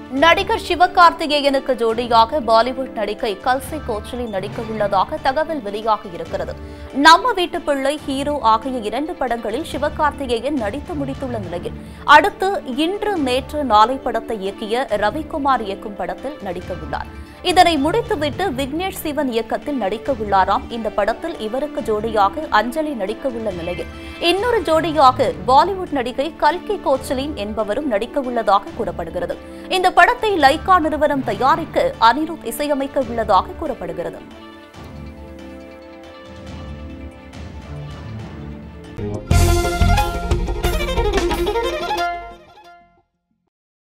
நடிகர் சிவகார்த்திகேயனுக்கு ஜோடியாக பாலிவுட் நடிகை கல்சி கோச்சலி நடிக்க உள்ளதாக தகவல் வெளியாகி இருக்கிறது நம்ம வீட்டு பிள்ளை ஹீரோ ஆகிய இரண்டு படங்களில் சிவகார்த்திகேயன் நடித்து முடித்துள்ள நிலையில் அடுத்து இன்று நேற்று நாளை படத்தை இயக்கிய ரவிக்குமார் இயக்கும் படத்தில் நடிக்க உள்ளார் இதனை முடித்துவிட்டு விக்னேஷ் சிவன் இயக்கத்தில் நடிக்க உள்ளாராம் இந்த படத்தில் இவருக்கு ஜோடியாக அஞ்சலி நடிக்க உள்ள நிலையில் இன்னொரு ஜோடியாக பாலிவுட் நடிகை கல்கி கோச்சலின் என்பவரும் நடிக்க உள்ளதாக கூறப்படுகிறது இந்த படத்தை லைகா நிறுவனம் தயாரிக்க அனிருத் இசையமைக்க உள்ளதாக கூறப்படுகிறது Thank you.